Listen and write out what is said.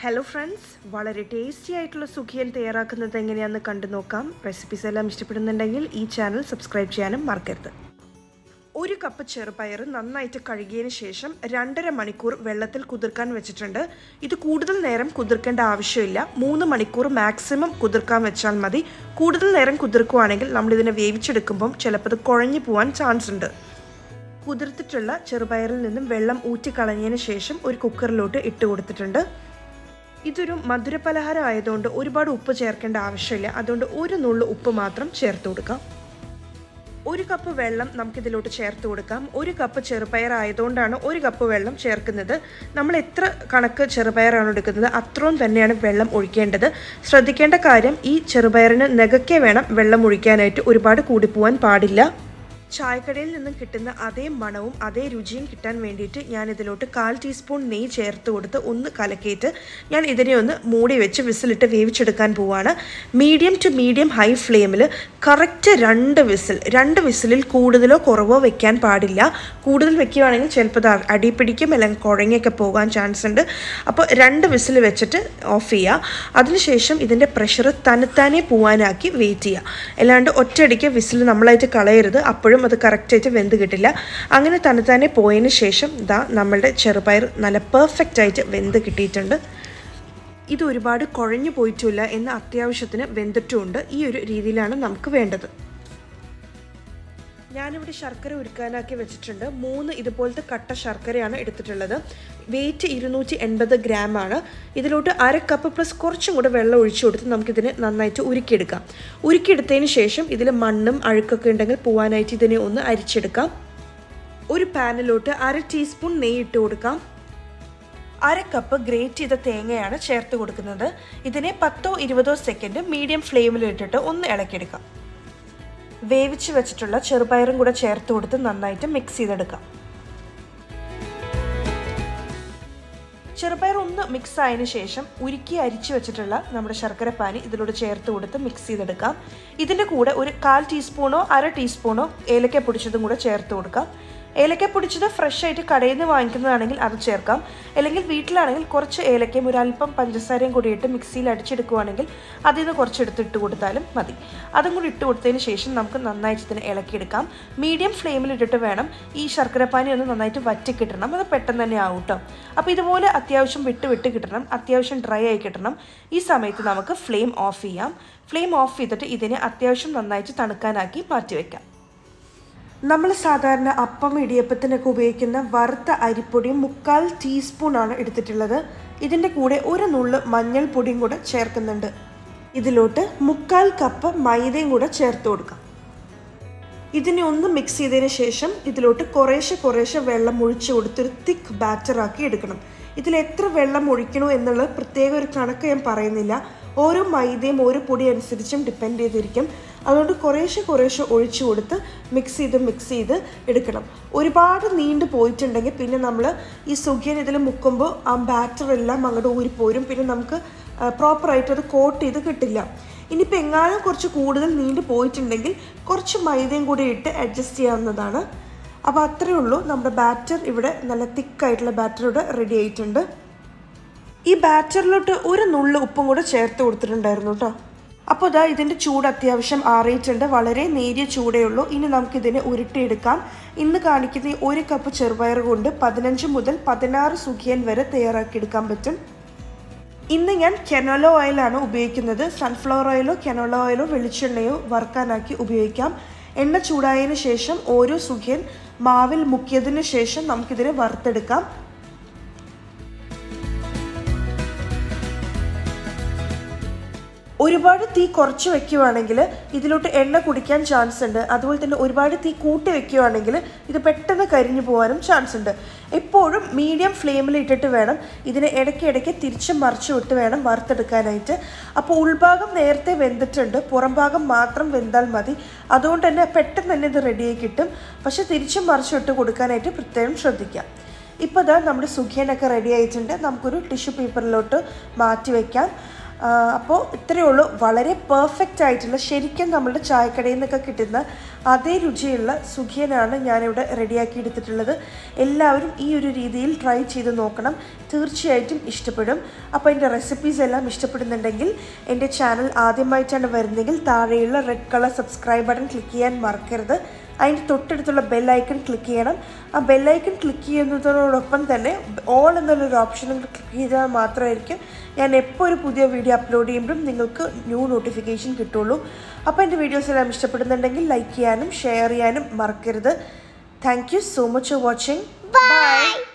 hello friends വളരെ tasty ആയിട്ടുള്ള സുഖിയൻ തയ്യാറാക്കുന്നത് എങ്ങനെയാണെന്ന് കണ്ടു നോക്കാം റെസിപ്പീസ് എല്ലാം ഇഷ്ടപ്പെടുന്നുണ്ടെങ്കിൽ ഈ ചാനൽ സബ്സ്ക്രൈബ് ചെയ്യാനും മറക്കരുത് ഒരു കപ്പ് ചെറുപയർ നന്നായിട്ട് കഴുകിയതിന് ശേഷം രണ്ടര മണിക്കൂർ വെള്ളത്തിൽ കുതിർക്കാൻ വെച്ചിട്ടുണ്ട് ഇത് കൂടുതൽ നേരം കുതിർക്കേണ്ട ആവശ്യമില്ല മൂന്ന് മണിക്കൂർ മാക്സിമം കുതിർക്കാൻ വെച്ചാൽ മതി കൂടുതൽ നേരം കുതിർക്കുവാണെങ്കിൽ നമ്മളിതിനെ വേവിച്ചെടുക്കുമ്പം ചിലപ്പോൾ ഇത് കുഴഞ്ഞു പോകാൻ ചാൻസ് ഉണ്ട് കുതിർത്തിട്ടുള്ള ചെറുപയറിൽ നിന്നും വെള്ളം ഊറ്റിക്കളഞ്ഞതിന് ശേഷം ഒരു കുക്കറിലോട്ട് ഇട്ട് കൊടുത്തിട്ടുണ്ട് ഇതൊരു മധുരപലഹാരം ആയതുകൊണ്ട് ഒരുപാട് ഉപ്പ് ചേർക്കേണ്ട ആവശ്യമില്ല അതുകൊണ്ട് ഒരു നുള്ളു ഉപ്പ് മാത്രം ചേർത്ത് കൊടുക്കാം ഒരു കപ്പ് വെള്ളം നമുക്കിതിലോട്ട് ചേർത്ത് കൊടുക്കാം ഒരു കപ്പ് ചെറുപയർ ആയതുകൊണ്ടാണ് ഒരു കപ്പ് വെള്ളം ചേർക്കുന്നത് നമ്മൾ എത്ര കണക്ക് ചെറുപയറാണ് എടുക്കുന്നത് അത്രയും തന്നെയാണ് വെള്ളം ഒഴിക്കേണ്ടത് ശ്രദ്ധിക്കേണ്ട കാര്യം ഈ ചെറുപയറിന് നെകക്കെ വേണം വെള്ളം ഒഴിക്കാനായിട്ട് ഒരുപാട് കൂടിപ്പോവാൻ പാടില്ല ചായക്കടയിൽ നിന്നും കിട്ടുന്ന അതേ മണവും അതേ രുചിയും കിട്ടാൻ വേണ്ടിയിട്ട് ഞാൻ ഇതിലോട്ട് കാൽ ടീസ്പൂൺ നെയ്യ് ചേർത്ത് കൊടുത്ത് ഒന്ന് കലക്കിയിട്ട് ഞാൻ ഇതിനെ ഒന്ന് മൂടി വെച്ച് വിസിലിട്ട് വേവിച്ചെടുക്കാൻ പോവാണ് മീഡിയം ടു മീഡിയം ഹൈ ഫ്ലെയിമിൽ കറക്റ്റ് രണ്ട് വിസിൽ രണ്ട് വിസിലിൽ കൂടുതലോ കുറവോ വെക്കാൻ പാടില്ല കൂടുതൽ വെക്കുകയാണെങ്കിൽ ചിലപ്പോൾ അത് അടി പിടിക്കും അല്ലെങ്കിൽ കുഴങ്ങിയൊക്കെ പോകാൻ ചാൻസ് ഉണ്ട് അപ്പോൾ രണ്ട് വിസിൽ വെച്ചിട്ട് ഓഫ് ചെയ്യുക അതിനുശേഷം ഇതിൻ്റെ പ്രഷർ തനുത്താനെ പോവാനാക്കി വെയിറ്റ് ചെയ്യുക അല്ലാണ്ട് ഒറ്റയടിക്ക് വിസിൽ നമ്മളായിട്ട് കളയരുത് അപ്പോഴും അത് കറക്റ്റായിട്ട് വെന്ത് കിട്ടില്ല അങ്ങനെ തനുത്താനെ പോയതിന് ശേഷം ഇതാ നമ്മളുടെ ചെറുപയർ നല്ല പെർഫെക്റ്റ് ആയിട്ട് വെന്ത് കിട്ടിയിട്ടുണ്ട് ഇത് ഒരുപാട് കുഴഞ്ഞു പോയിട്ടില്ല എന്ന് അത്യാവശ്യത്തിന് വെന്തിട്ടുമുണ്ട് ഈ ഒരു രീതിയിലാണ് നമുക്ക് വേണ്ടത് ഞാനിവിടെ ശർക്കര ഉരുക്കാനാക്കി വെച്ചിട്ടുണ്ട് മൂന്ന് ഇതുപോലത്തെ കട്ട ശർക്കരയാണ് എടുത്തിട്ടുള്ളത് വെയിറ്റ് ഇരുന്നൂറ്റി എൺപത് ഗ്രാം ആണ് ഇതിലോട്ട് അര കപ്പ് പ്ലസ് കുറച്ചും കൂടെ വെള്ളം ഒഴിച്ചു കൊടുത്ത് നമുക്കിതിനെ നന്നായിട്ട് ഉരുക്കിയെടുക്കാം ഉരുക്കിയെടുത്തതിന് ശേഷം ഇതിൽ മണ്ണും അഴുക്കൊക്കെ ഉണ്ടെങ്കിൽ പോവാനായിട്ട് ഇതിനെ ഒന്ന് അരിച്ചെടുക്കാം ഒരു പാനിലോട്ട് അര ടീസ്പൂൺ നെയ്യ് ഇട്ട് കൊടുക്കാം അര കപ്പ് ഗ്രേറ്റ് ചെയ്ത തേങ്ങയാണ് ചേർത്ത് കൊടുക്കുന്നത് ഇതിനെ പത്തോ ഇരുപതോ സെക്കൻഡ് മീഡിയം ഫ്ലെയിമിൽ ഇട്ടിട്ട് ഒന്ന് ഇളക്കിയെടുക്കാം വേവിച്ച് വെച്ചിട്ടുള്ള ചെറുപയറും കൂടെ ചേർത്ത് കൊടുത്ത് നന്നായിട്ട് മിക്സ് ചെയ്തെടുക്കാം ചെറുപയർ ഒന്ന് മിക്സ് ആയതിനു ശേഷം ഉരുക്കി അരിച്ചു വെച്ചിട്ടുള്ള നമ്മുടെ ശർക്കര പാനി ഇതിലൂടെ ചേർത്ത് കൊടുത്ത് മിക്സ് ചെയ്തെടുക്കാം ഇതിൻ്റെ കൂടെ ഒരു കാൽ ടീസ്പൂണോ അര ടീസ്പൂണോ ഏലക്ക പൊടിച്ചതും കൂടെ ചേർത്ത് കൊടുക്കാം ഏലക്ക പൊടിച്ചത് ഫ്രഷ് ആയിട്ട് കടയിൽ നിന്ന് വാങ്ങിക്കുന്നതാണെങ്കിൽ അത് ചേർക്കാം അല്ലെങ്കിൽ വീട്ടിലാണെങ്കിൽ കുറച്ച് ഏലക്കയും ഒരു അല്പം പഞ്ചസാരയും കൂടി ഇട്ട് മിക്സിയിൽ അടിച്ചെടുക്കുവാണെങ്കിൽ അതിൽ നിന്ന് കുറച്ച് എടുത്ത് ഇട്ട് കൊടുത്താലും മതി അതും കൂടി ഇട്ട് കൊടുത്തതിന് ശേഷം നമുക്ക് നന്നായിട്ട് ഇതിനെ ഇളക്കിയെടുക്കാം മീഡിയം ഫ്ലെയിമിൽ ഇട്ടിട്ട് വേണം ഈ ശർക്കരപ്പാനി ഒന്ന് നന്നായിട്ട് വറ്റി കിട്ടണം അത് പെട്ടെന്ന് തന്നെ ആവും കേട്ടോ അപ്പോൾ ഇതുപോലെ അത്യാവശ്യം വിട്ട് വിട്ട് കിട്ടണം അത്യാവശ്യം ഡ്രൈ ആയി കിട്ടണം ഈ സമയത്ത് നമുക്ക് ഫ്ലെയിം ഓഫ് ചെയ്യാം ഫ്ലെയിം ഓഫ് ചെയ്തിട്ട് ഇതിനെ അത്യാവശ്യം നന്നായിട്ട് തണുക്കാനാക്കി മാറ്റി വയ്ക്കാം നമ്മൾ സാധാരണ അപ്പം ഇടിയപ്പത്തിനൊക്കെ ഉപയോഗിക്കുന്ന വറുത്ത അരിപ്പൊടിയും മുക്കാൽ ടീസ്പൂണാണ് എടുത്തിട്ടുള്ളത് ഇതിൻ്റെ കൂടെ ഒരു നുള്ള് മഞ്ഞൾപ്പൊടിയും കൂടെ ചേർക്കുന്നുണ്ട് ഇതിലോട്ട് മുക്കാൽ കപ്പ് മൈദയും കൂടെ ചേർത്ത് കൊടുക്കാം ഇതിനെ ഒന്ന് മിക്സ് ചെയ്തതിന് ശേഷം ഇതിലോട്ട് കുറേശ്ശെ കുറേശ്ശെ വെള്ളം ഒഴിച്ച് കൊടുത്തൊരു തിക്ക് ബാറ്ററാക്കി എടുക്കണം ഇതിൽ എത്ര വെള്ളം ഒഴിക്കണോ എന്നുള്ളത് പ്രത്യേക ഒരു കണക്ക് ഞാൻ പറയുന്നില്ല ഓരോ മൈദയും ഓരോ പൊടി അനുസരിച്ചും ഡിപ്പെൻഡ് ചെയ്തിരിക്കും അതുകൊണ്ട് കുറേശ്ശെ കുറേശ്ശെ ഒഴിച്ചു കൊടുത്ത് മിക്സ് ചെയ്ത് മിക്സ് ചെയ്ത് എടുക്കണം ഒരുപാട് നീണ്ടു പോയിട്ടുണ്ടെങ്കിൽ പിന്നെ നമ്മൾ ഈ സുഖിയൻ ഇതിൽ മുക്കുമ്പോൾ ആ ബാറ്റർ എല്ലാം അങ്ങോട്ട് ഊരിപ്പോരും പിന്നെ നമുക്ക് പ്രോപ്പറായിട്ട് അത് കോട്ട് ചെയ്ത് കിട്ടില്ല ഇനിയിപ്പോൾ എങ്ങാനും കുറച്ച് കൂടുതൽ നീണ്ടു പോയിട്ടുണ്ടെങ്കിൽ കുറച്ച് മൈദയും കൂടി ഇട്ട് അഡ്ജസ്റ്റ് ചെയ്യാവുന്നതാണ് അപ്പോൾ അത്രയേ ഉള്ളൂ നമ്മുടെ ബാറ്റർ ഇവിടെ നല്ല തിക്കായിട്ടുള്ള ബാറ്റർ ഇവിടെ റെഡി ആയിട്ടുണ്ട് ഈ ബാറ്ററിലോട്ട് ഒരു നുള്ളു ഉപ്പും കൂടെ ചേർത്ത് കൊടുത്തിട്ടുണ്ടായിരുന്നു കേട്ടോ അപ്പോൾ ഇതാ ഇതിൻ്റെ ചൂട് അത്യാവശ്യം ആറിയിട്ടുണ്ട് വളരെ നേരിയ ചൂടേ ഉള്ളൂ ഇനി നമുക്കിതിനെ ഉരുട്ടിയെടുക്കാം ഇന്ന് കാണിക്കുന്ന ഈ ഒരു കപ്പ് ചെറുപയർ കൊണ്ട് പതിനഞ്ച് മുതൽ പതിനാറ് സുഖിയൻ വരെ തയ്യാറാക്കിയെടുക്കാൻ പറ്റും ഇന്ന് ഞാൻ കെനോല ഓയിലാണ് ഉപയോഗിക്കുന്നത് സൺഫ്ലവർ ഓയിലോ കെനോല ഓയിലോ വെളിച്ചെണ്ണയോ വറുക്കാനാക്കി ഉപയോഗിക്കാം എണ്ണ ചൂടായതിനു ശേഷം ഓരോ സുഖിയൻ മാവിൽ മുക്കിയതിന് ശേഷം നമുക്കിതിനെ വറുത്തെടുക്കാം ഒരുപാട് തീ കുറച്ച് വെക്കുകയാണെങ്കിൽ ഇതിലോട്ട് എണ്ണ കുടിക്കാൻ ചാൻസ് ഉണ്ട് അതുപോലെ തന്നെ ഒരുപാട് തീ കൂട്ടി വെക്കുകയാണെങ്കിൽ ഇത് പെട്ടെന്ന് കരിഞ്ഞു പോകാനും ചാൻസ് ഉണ്ട് എപ്പോഴും മീഡിയം ഫ്ലെയിമിൽ ഇട്ടിട്ട് വേണം ഇതിനെ ഇടയ്ക്ക് ഇടയ്ക്ക് തിരിച്ച് മറിച്ച് വിട്ട് വേണം വറുത്തെടുക്കാനായിട്ട് അപ്പോൾ ഉൾഭാഗം നേരത്തെ വെന്തിട്ടുണ്ട് പുറം ഭാഗം മാത്രം വെന്താൽ മതി അതുകൊണ്ട് തന്നെ പെട്ടെന്ന് തന്നെ ഇത് റെഡിയായി കിട്ടും പക്ഷെ തിരിച്ചും മറിച്ച് വിട്ട് കൊടുക്കാനായിട്ട് പ്രത്യേകം ശ്രദ്ധിക്കാം ഇപ്പോൾ ഇതാ നമ്മുടെ സുഖിയനൊക്കെ റെഡി ആയിട്ടുണ്ട് നമുക്കൊരു ടിഷ്യൂ പേപ്പറിലോട്ട് മാറ്റി വയ്ക്കാം അപ്പോൾ ഇത്രയേ ഉള്ളൂ വളരെ പെർഫെക്റ്റ് ആയിട്ടുള്ള ശരിക്കും നമ്മുടെ ചായക്കടയിൽ നിന്നൊക്കെ കിട്ടുന്ന അതേ രുചിയുള്ള സുഖിയനാണ് ഞാനിവിടെ റെഡിയാക്കി എടുത്തിട്ടുള്ളത് എല്ലാവരും ഈ ഒരു രീതിയിൽ ട്രൈ ചെയ്ത് നോക്കണം തീർച്ചയായിട്ടും ഇഷ്ടപ്പെടും അപ്പോൾ എൻ്റെ റെസിപ്പീസ് എല്ലാം ഇഷ്ടപ്പെടുന്നുണ്ടെങ്കിൽ എൻ്റെ ചാനൽ ആദ്യമായിട്ടാണ് വരുന്നതെങ്കിൽ താഴെയുള്ള red colour subscribe button click ചെയ്യാൻ മറക്കരുത് അതിൻ്റെ തൊട്ടടുത്തുള്ള ബെല്ലൈക്കൺ ക്ലിക്ക് ചെയ്യണം ആ ബെല്ലൈക്കൺ ക്ലിക്ക് ചെയ്യുന്നതിനോടൊപ്പം തന്നെ ഓൾ എന്നുള്ളൊരു ഓപ്ഷനും ക്ലിക്ക് ചെയ്താൽ മാത്രമായിരിക്കും ഞാൻ എപ്പോൾ ഒരു പുതിയ വീഡിയോ അപ്ലോഡ് ചെയ്യുമ്പോഴും നിങ്ങൾക്ക് ന്യൂ നോട്ടിഫിക്കേഷൻ കിട്ടുള്ളൂ അപ്പോൾ എൻ്റെ വീഡിയോസ് എല്ലാം ഇഷ്ടപ്പെടുന്നുണ്ടെങ്കിൽ ലൈക്ക് ചെയ്യാനും ഷെയർ ചെയ്യാനും മറക്കരുത് thank you so much for watching by